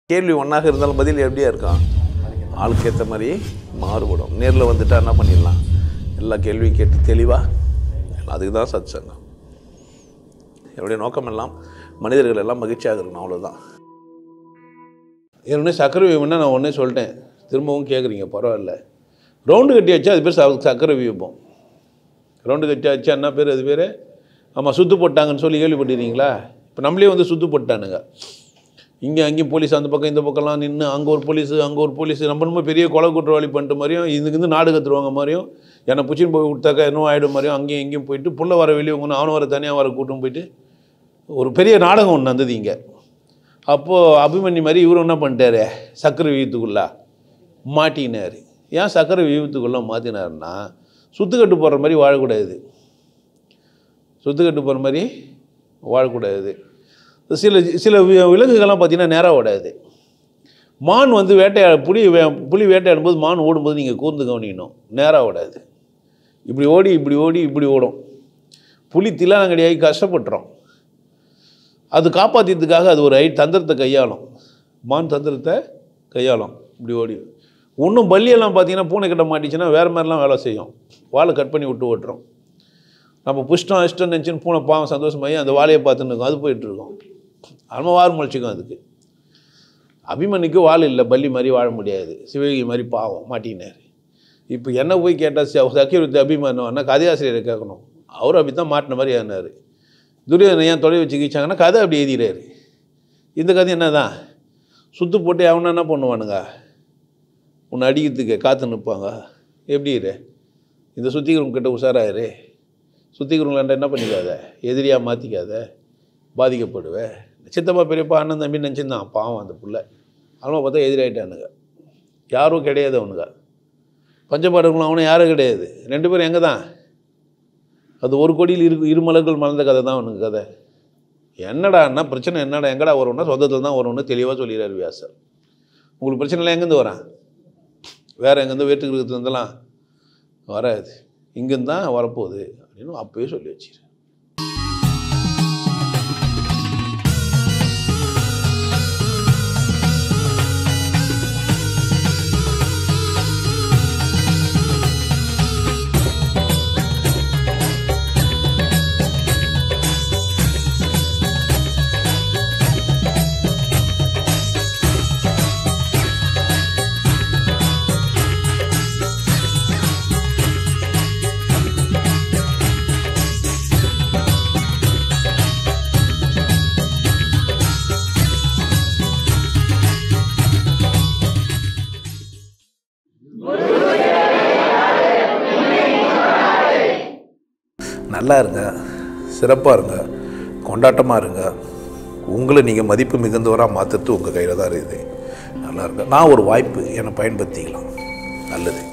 கேள்வி ஒன்றாக இருந்தாலும் பதில் எப்படியா இருக்கும் ஆளுக்கு ஏற்ற மாதிரி மாறுபடும் நேரில் வந்துட்டா என்ன பண்ணிடலாம் எல்லா கேள்வியும் கேட்டு தெளிவாக அதுக்கு தான் சத் சங்கம் என்னுடைய நோக்கம் எல்லாம் மனிதர்கள் எல்லாம் மகிழ்ச்சியாக இருக்கணும் அவ்வளோதான் ஏற்கனவே சக்கரை வியூவம்னா நான் ஒன்றே சொல்லிட்டேன் திரும்பவும் கேட்குறீங்க பரவாயில்ல ரவுண்டு கட்டி வச்சா அது பேர் ச- சக்கரை வியூபம் ரவுண்டு கட்டி வச்சா என்ன பேர் அது பேர் ஆமாம் சுத்து போட்டாங்கன்னு சொல்லி கேள்விப்பட்டிருக்கீங்களா இப்போ நம்மளே வந்து சுத்து போட்டானுங்க இங்கே அங்கேயும் போலீஸ் அந்த பக்கம் இந்த பக்கம்லாம் நின்று அங்கே ஒரு போலீஸு அங்கே ஒரு போலீஸ் நம்ம ரொம்ப பெரிய கொலை குற்றவாளி பண்ணிட்ட மாதிரியும் இதுக்கு நாடு கத்துருவாங்க மாதிரியும் என்னை புச்சின்னு போய் விட்டாக்கா இன்னும் ஆகிடும் மாதிரியும் அங்கேயும் இங்கேயும் போயிட்டு புள்ள வர வெளியே உங்க அவனை வர தனியாக வர கூட்டம் போயிட்டு ஒரு பெரிய நாடகம் ஒன்று வந்தது இங்கே அப்போது அபிமன்யு மாதிரி இவரும் என்ன பண்ணிட்டாரு சக்கரை வியூத்துக்குள்ளே மாட்டினார் ஏன் சக்கரை வியூத்துக்குள்ளே மாற்றினாருன்னா சுத்துக்கட்டு போடுற மாதிரி வாழக்கூடாது சுத்துக்கட்டு போகிற மாதிரி வாழக்கூடாது சில சில வி- விலங்குகள்லாம் பார்த்தீங்கன்னா நேராக ஓடாது மான் வந்து வேட்டையாட புலி வே- புலி வேட்டையாடும் போது மான் ஓடும்போது நீங்கள் கூர்ந்து கவனிக்கணும் நேராக ஓடாது இப்படி ஓடி இப்படி ஓடி இப்படி ஓடும் புலி தில்லாங்கடியாகி கஷ்டப்பட்டுரும் அது காப்பாற்றியதுக்காக அது ஒரு ஐ தந்திரத்தை கையாளும் மான் தந்திரத்தை கையாளும் இப்படி ஓடி இன்னும் பல்லியெல்லாம் பார்த்தீங்கன்னா பூனை கிட்ட மாட்டிச்சுன்னா வேறு மாதிரிலாம் வேலை செய்யும் வாழை கட் பண்ணி விட்டு ஓட்டுறோம் நம்ம புஷ்டம் இஷ்டம் நினச்சின்னு பூனை பாவம் சந்தோஷமாகி அந்த வாழையை பார்த்துன்னு இருக்கும் அது போயிட்டுருக்கோம் நம்ம வார் முளைச்சிக்கும் அதுக்கு அபிமன்யுக்கு வாள் இல்லை பல்லி மாதிரி வாழ முடியாது சிவகி மாதிரி பாவம் மாட்டினார் இப்போ என்ன போய் கேட்டால் சக்கரவர்த்தி அபிமானம் கதையாசிரியரை கேட்கணும் அவர் அப்படி தான் மாட்டின மாதிரி ஆனார் துரியோதனை ஏன் தொலை வச்சு கிச்சாங்கன்னா கதை அப்படி எழுதிறாரு இந்த கதை என்ன தான் சுத்து போட்டு அவனை என்ன பண்ணுவானுங்க உன்னை அடிக்கிறதுக்கு காத்து நிற்பாங்க எப்படி இரு இந்த சுத்திக்கிறவங்க கிட்ட உஷாராயிரு சுத்திக்கிறவங்களாண்ட என்ன பண்ணிக்காத எதிரியாக மாற்றிக்காத பாதிக்கப்படுவ சித்தப்பா பெரியப்பா அண்ணன் தம்பி நினச்சிருந்தான் பாவம் அந்த புள்ள அவனை பார்த்தா எதிராயிட்டானுங்க யாரும் கிடையாது அவனுங்க பஞ்சபாடர்களும் அவனும் யாரும் கிடையாது ரெண்டு பேரும் எங்கே தான் அது ஒரு கோடியில் இரு இருமலர்கள் மலர்ந்த கதை தான் அவனுக்கு கதை என்னடா என்ன பிரச்சனை என்னடா எங்கடா வரும்னா சொந்தத்தில் தான் வரும்னு தெளிவாக சொல்லிடுறாரு வியாசர் உங்களுக்கு பிரச்சனைலாம் எங்கேருந்து வரான் வேறு எங்கேருந்து வேற்று கிரகத்துலேருந்துலாம் வராது இங்கேருந்து தான் வரப்போகுது அப்படின்னு அப்போயே சொல்லி வச்சிரு நல்லா இருங்க சிறப்பாக இருங்க கொண்டாட்டமாக இருங்க உங்களை நீங்கள் மதிப்பு மிகுந்தவராக மாற்றுறது உங்கள் கையில் தான் இருக்குது நல்லா இருங்க நான் ஒரு வாய்ப்பு என்னை பயன்படுத்திக்கலாம் நல்லது